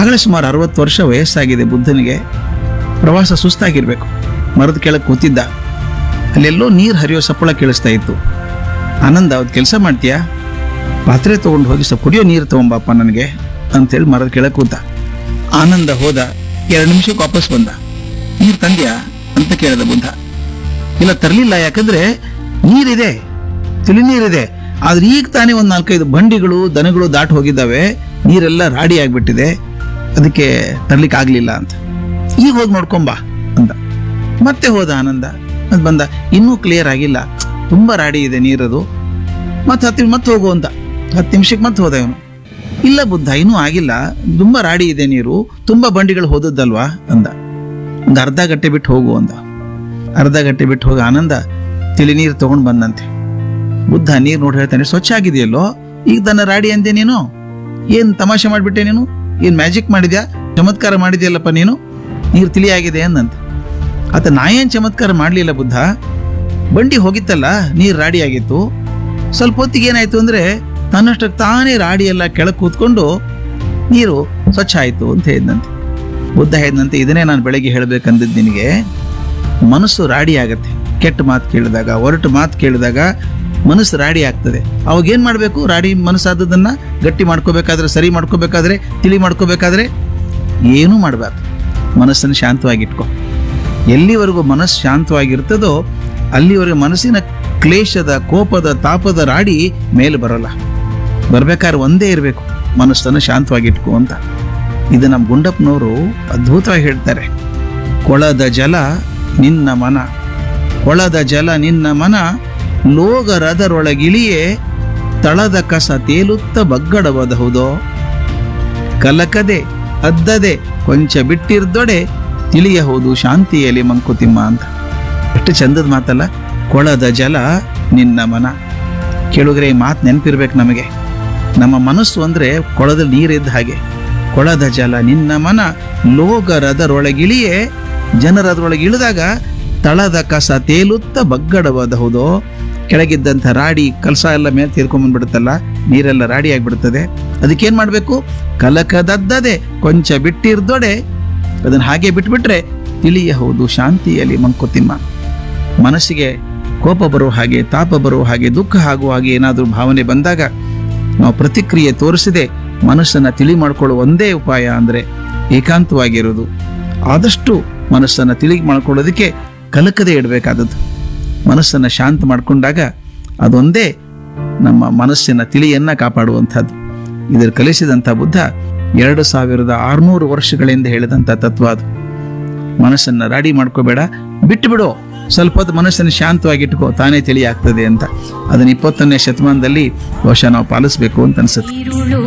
ಆಗಲೇ ಸುಮಾರು ಅರವತ್ತು ವರ್ಷ ವಯಸ್ಸಾಗಿದೆ ಬುದ್ಧನಿಗೆ ಪ್ರವಾಸ ಸುಸ್ತಾಗಿರ್ಬೇಕು ಮರದ ಕೆಳಗೆ ಕೂತಿದ್ದ ಅಲ್ಲೆಲ್ಲೋ ನೀರು ಹರಿಯೋ ಸಪ್ಪಳ ಕೇಳಿಸ್ತಾ ಇತ್ತು ಆನಂದ ಅವತ್ತು ಕೆಲಸ ಮಾಡ್ತೀಯಾ ಪಾತ್ರೆ ತೊಗೊಂಡು ಹೋಗಿ ಸ್ವಲ್ಪ ಕುಡಿಯೋ ನೀರು ತೊಗೊಂಬಪ್ಪ ನನಗೆ ಅಂತೇಳಿ ಮರದ ಕೆಳಗೆ ಕೂತ ಆನಂದ ಹೋದ ಎರಡು ನಿಮಿಷಕ್ಕೆ ವಾಪಸ್ ಬಂದ ನೀರು ತಂದ್ಯಾ ಅಂತ ಕೇಳಿದ ಬುದ್ಧ ಇಲ್ಲ ತರಲಿಲ್ಲ ಯಾಕಂದ್ರೆ ನೀರಿದೆ ತಿಳಿ ನೀರಿದೆ ಆದ್ರೆ ಈಗ ತಾನೇ ಒಂದು ನಾಲ್ಕೈದು ಬಂಡಿಗಳು ದನಗಳು ದಾಟ್ ಹೋಗಿದ್ದಾವೆ ನೀರೆಲ್ಲ ರಾಡಿ ಆಗ್ಬಿಟ್ಟಿದೆ ಅದಕ್ಕೆ ತರ್ಲಿಕ್ಕೆ ಆಗ್ಲಿಲ್ಲ ಅಂತ ಈಗ ಹೋಗಿ ನೋಡ್ಕೊಂಬಾ ಅಂತ ಮತ್ತೆ ಹೋದ ಆನಂದ ಅದು ಬಂದ ಇನ್ನೂ ಕ್ಲಿಯರ್ ಆಗಿಲ್ಲ ತುಂಬಾ ರಾಡಿ ಇದೆ ನೀರದು ಮತ್ತೆ ಹತ್ತು ಮತ್ತೆ ಹೋಗು ಅಂತ ಹತ್ತು ನಿಮಿಷಕ್ಕೆ ಮತ್ತೆ ಹೋದ ಇವನು ಇಲ್ಲ ಬುದ್ಧ ಇನ್ನೂ ಆಗಿಲ್ಲ ತುಂಬಾ ರಾಡಿ ಇದೆ ನೀರು ತುಂಬಾ ಬಂಡಿಗಳು ಹೋದದ್ದಲ್ವಾ ಅಂದ ಒಂದು ಅರ್ಧ ಗಂಟೆ ಬಿಟ್ಟು ಹೋಗು ಅಂದ ಅರ್ಧ ಗಂಟೆ ಬಿಟ್ಟು ಹೋಗಿ ಆನಂದ ತಿಳಿ ನೀರು ತಗೊಂಡು ಬಂದಂತೆ ಬುದ್ಧ ನೀರು ನೋಡಿ ಹೇಳ್ತಾನೆ ಸ್ವಚ್ಛ ಆಗಿದೆಯಲ್ಲೋ ಈಗ ತನ್ನ ರಾಡಿ ಅಂದೆ ನೀನು ಏನ್ ತಮಾಷೆ ಮಾಡ್ಬಿಟ್ಟೆ ನೀನು ಏನ್ ಮ್ಯಾಜಿಕ್ ಮಾಡಿದ್ಯಾ ಚಮತ್ಕಾರ ಮಾಡಿದ್ಯಲ್ಲಪ್ಪ ನೀನು ನೀರು ತಿಳಿಯಾಗಿದೆ ಅಂದಂತ ಆತ ನಾ ಏನ್ ಚಮತ್ಕಾರ ಮಾಡ್ಲಿಲ್ಲ ಬುದ್ಧ ಬಂಡಿ ಹೋಗಿತ್ತಲ್ಲ ನೀರು ರಾಡಿ ಆಗಿತ್ತು ಸ್ವಲ್ಪ ಹೊತ್ತಿಗೆ ಏನಾಯ್ತು ಅಂದ್ರೆ ತನ್ನಷ್ಟಕ್ಕೆ ತಾನೇ ರಾಡಿ ಎಲ್ಲ ಕೆಳಗೆ ಕೂತ್ಕೊಂಡು ನೀರು ಸ್ವಚ್ಛ ಆಯ್ತು ಅಂತ ಹೇಳಿದಂತೆ ಬುದ್ಧ ಹೇಳಿದಂತೆ ಇದನ್ನೇ ನಾನು ಬೆಳಗ್ಗೆ ಹೇಳ್ಬೇಕಂದಿದ್ದು ನಿನಗೆ ಮನಸ್ಸು ರಾಡಿ ಆಗತ್ತೆ ಕೆಟ್ಟ ಮಾತು ಕೇಳಿದಾಗ ಒರಟು ಮಾತು ಕೇಳಿದಾಗ ಮನಸ್ಸು ರಾಡಿ ಆಗ್ತದೆ ಅವಾಗ ಏನ್ ಮಾಡಬೇಕು ರಾಡಿ ಮನಸ್ಸಾದದನ್ನ ಗಟ್ಟಿ ಮಾಡ್ಕೋಬೇಕಾದ್ರೆ ಸರಿ ಮಾಡ್ಕೋಬೇಕಾದ್ರೆ ತಿಳಿ ಮಾಡ್ಕೋಬೇಕಾದ್ರೆ ಏನೂ ಮಾಡಬಾರ್ದು ಮನಸ್ಸನ್ನು ಶಾಂತವಾಗಿಟ್ಕೋ ಎಲ್ಲಿವರೆಗೂ ಮನಸ್ಸು ಶಾಂತವಾಗಿರ್ತದೋ ಅಲ್ಲಿವರೆಗೂ ಮನಸ್ಸಿನ ಕ್ಲೇಶದ ಕೋಪದ ತಾಪದ ರಾಡಿ ಮೇಲೆ ಬರೋಲ್ಲ ಬರ್ಬೇಕಾದ್ರೆ ಒಂದೇ ಇರಬೇಕು ಮನಸ್ಸನ್ನು ಶಾಂತವಾಗಿಟ್ಕೋ ಅಂತ ಇದು ನಮ್ಮ ಗುಂಡಪ್ಪನವರು ಅದ್ಭುತವಾಗಿ ಹೇಳ್ತಾರೆ ಕೊಳದ ಜಲ ನಿನ್ನ ಮನ ಕೊಳದ ಜಲ ನಿನ್ನ ಮನ ಲೋಗರದರೊಳಗಿಳಿಯೇ ತಳದ ಕಸ ತೇಲುತ್ತ ಬಗ್ಗಡಬಹುದೋ ಕಲಕದೆ ಅದ್ದದೆ ಕೊಂಚ ಬಿಟ್ಟಿರ್ದೊಡೆ ತಿಳಿಯಬಹುದು ಶಾಂತಿಯಲ್ಲಿ ಮಂಕುತಿಮ್ಮ ಅಂತ ಎಷ್ಟು ಚಂದದ ಮಾತಲ್ಲ ಕೊಳದ ಜಲ ನಿನ್ನ ಮನ ಕೇಳುಗ್ರೆ ಈ ಮಾತು ನೆನಪಿರ್ಬೇಕು ನಮಗೆ ನಮ್ಮ ಮನಸ್ಸು ಅಂದ್ರೆ ಕೊಳದಲ್ಲಿ ನೀರಿದ್ದ ಹಾಗೆ ಕೊಳದ ಜಲ ನಿನ್ನ ಮನ ಲೋಗರದರೊಳಗಿಳಿಯೇ ಜನರದರೊಳಗೆ ಇಳಿದಾಗ ತಳದ ಕಸ ತೇಲುತ್ತ ಬಗ್ಗಡಬಹುದೋ ಕೆಳಗಿದ್ದಂಥ ರಾಡಿ ಕಲಸ ಎಲ್ಲ ಮೇಲೆ ತೀರ್ಕೊಂಡ್ಬಂದ್ಬಿಡುತ್ತಲ್ಲ ನೀರೆಲ್ಲ ರಾಡಿ ಆಗಿಬಿಡುತ್ತದೆ ಅದಕ್ಕೇನ್ ಮಾಡಬೇಕು ಕಲಕದದ್ದದೆ ಕೊಂಚ ಬಿಟ್ಟಿರ್ದೊಡೆ ಅದನ್ನ ಹಾಗೆ ಬಿಟ್ಬಿಟ್ರೆ ತಿಳಿಯಬಹುದು ಶಾಂತಿಯಲ್ಲಿ ಮಂಕುತಿಮ್ಮ ಮನಸ್ಸಿಗೆ ಕೋಪ ಬರೋ ಹಾಗೆ ತಾಪ ಬರೋ ಹಾಗೆ ದುಃಖ ಆಗುವ ಹಾಗೆ ಏನಾದರೂ ಭಾವನೆ ಬಂದಾಗ ನಾವು ಪ್ರತಿಕ್ರಿಯೆ ತೋರಿಸದೆ ಮನಸ್ಸನ್ನ ತಿಳಿ ಮಾಡ್ಕೊಳ್ಳೋ ಒಂದೇ ಉಪಾಯ ಅಂದ್ರೆ ಏಕಾಂತವಾಗಿರೋದು ಆದಷ್ಟು ಮನಸ್ಸನ್ನ ತಿಳಿ ಮಾಡ್ಕೊಳ್ಳೋದಕ್ಕೆ ಕಲಕದೆ ಇಡಬೇಕಾದದ್ದು ಮನಸ್ಸನ್ನ ಶಾಂತ ಮಾಡ್ಕೊಂಡಾಗ ಅದೊಂದೇ ನಮ್ಮ ಮನಸ್ಸಿನ ತಿಳಿಯನ್ನ ಕಾಪಾಡುವಂಥದ್ದು ಇದರ ಕಲಿಸಿದಂಥ ಬುದ್ಧ ಎರಡು ಸಾವಿರದ ಆರುನೂರು ವರ್ಷಗಳಿಂದ ಹೇಳಿದಂಥ ತತ್ವ ಅದು ಮನಸ್ಸನ್ನ ರಾಡಿ ಮಾಡ್ಕೋಬೇಡ ಬಿಟ್ಟು ಬಿಡು ಸ್ವಲ್ಪ ಹೊತ್ತು ಮನಸ್ಸನ್ನು ಶಾಂತವಾಗಿಟ್ಕೋ ತಾನೇ ತಿಳಿ ಆಗ್ತದೆ ಅಂತ ಅದನ್ನ ಇಪ್ಪತ್ತೊಂದನೇ ಶತಮಾನದಲ್ಲಿ ಬಹುಶಃ ನಾವು ಪಾಲಿಸ್ಬೇಕು ಅಂತ ಅನ್ಸುತ್ತೆ ഇരുളു